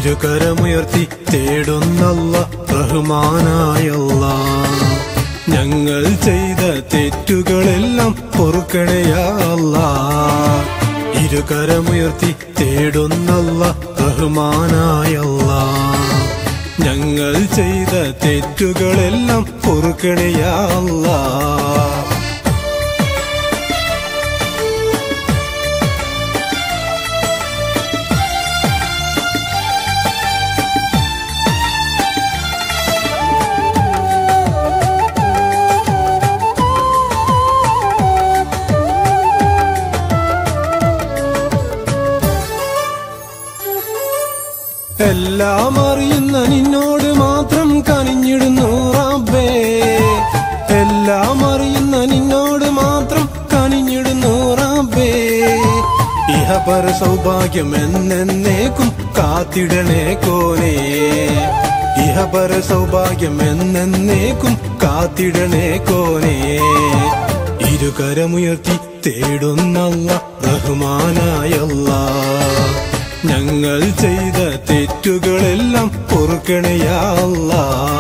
ഇരുകരമുയർത്തി തേടുന്നല്ല റഹ്മാനായല്ല ഞങ്ങൾ ചെയ്ത തെറ്റുകളെല്ലാം പൊറുക്കണയല്ല ഇരുകരമുയർത്തി തേടുന്നല്ല റഹ്മാനായല്ല ഞങ്ങൾ ചെയ്ത തെറ്റുകളെല്ലാം പൊറുക്കണയല്ല എല്ലാം അറിയുന്ന നിന്നോട് മാത്രം കനിഞ്ഞിടുന്നു റബ്ബേ എല്ലാം അറിയുന്ന നിന്നോട് മാത്രം കനിഞ്ഞിടുന്നു റബ്ബേ ഇഹപര സൗഭാഗ്യം എന്നേക്കും കാത്തിടണേ കോനേ ഇഹപര സൗഭാഗ്യം എന്നേക്കും കാത്തിടണേ കോനേ ഇരുകരമുയർത്തി തേടുന്നല്ല റഹ്മാനായല്ല ഞങ്ങൾ ചെയ്ത തെറ്റുകളെല്ലാം പൊറുക്കണയല്ല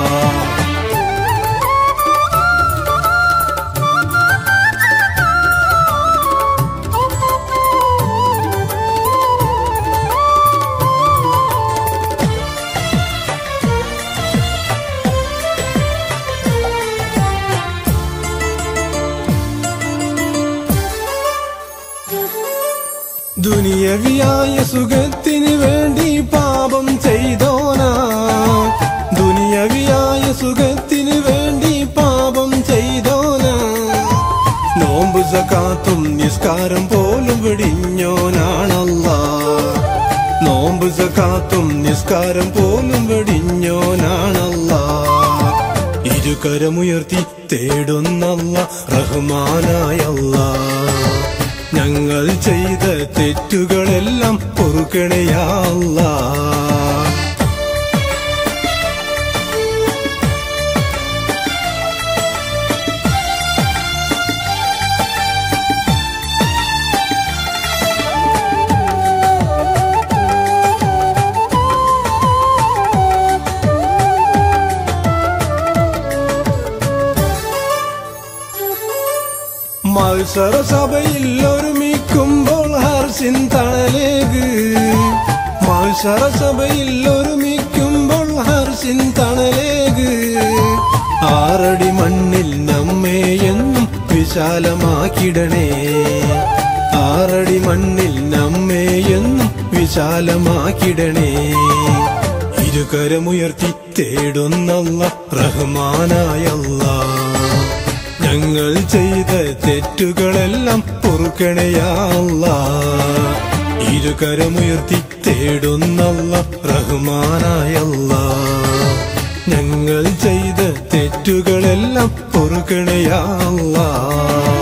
ദുനിയവിയായ സുഖത്തിന് വേണ്ടി പാപം ചെയ്തോനാ ദുനിയവിയായ സുഖത്തിന് വേണ്ടി പാപം ചെയ്തോനാ നോമ്പ് സക്കാത്തും നിസ്കാരം പോലും വെടിഞ്ഞോനാണല്ല നോമ്പ് സക്കാത്തും നിസ്കാരം പോലും വെടിഞ്ഞോനാണല്ല ഇരുകരമുയർത്തി തേടുന്നല്ല റഹ്മാനായല്ല ഞങ്ങൾ ചെയ്ത തെറ്റുകളെല്ലാം പൊറുക്കണയല്ല മത്സര സഭയിൽ ഒരുമിക്കുമ്പോൾ ഹർസിൻ തണലേക് മത്സര സഭയിൽ ഒരുമിക്കുമ്പോൾ ഹർസിൻ തണലേക് ആറടി മണ്ണിൽ നമ്മെ എന്നും വിശാലമാക്കിടണേ ആറടി മണ്ണിൽ നമ്മെ എന്നും വിശാലമാക്കിടണേ ഇരുകരമുയർത്തി തേടുന്നല്ല റഹ്മാനായല്ല ഞങ്ങൾ ചെയ്ത തെറ്റുകളെല്ലാം പൊറുക്കണയല്ല ഇരുകരമുയർത്തി തേടുന്നല്ല റഹ്മാനായല്ല ഞങ്ങൾ ചെയ്ത തെറ്റുകളെല്ലാം പൊറുക്കണയല്ല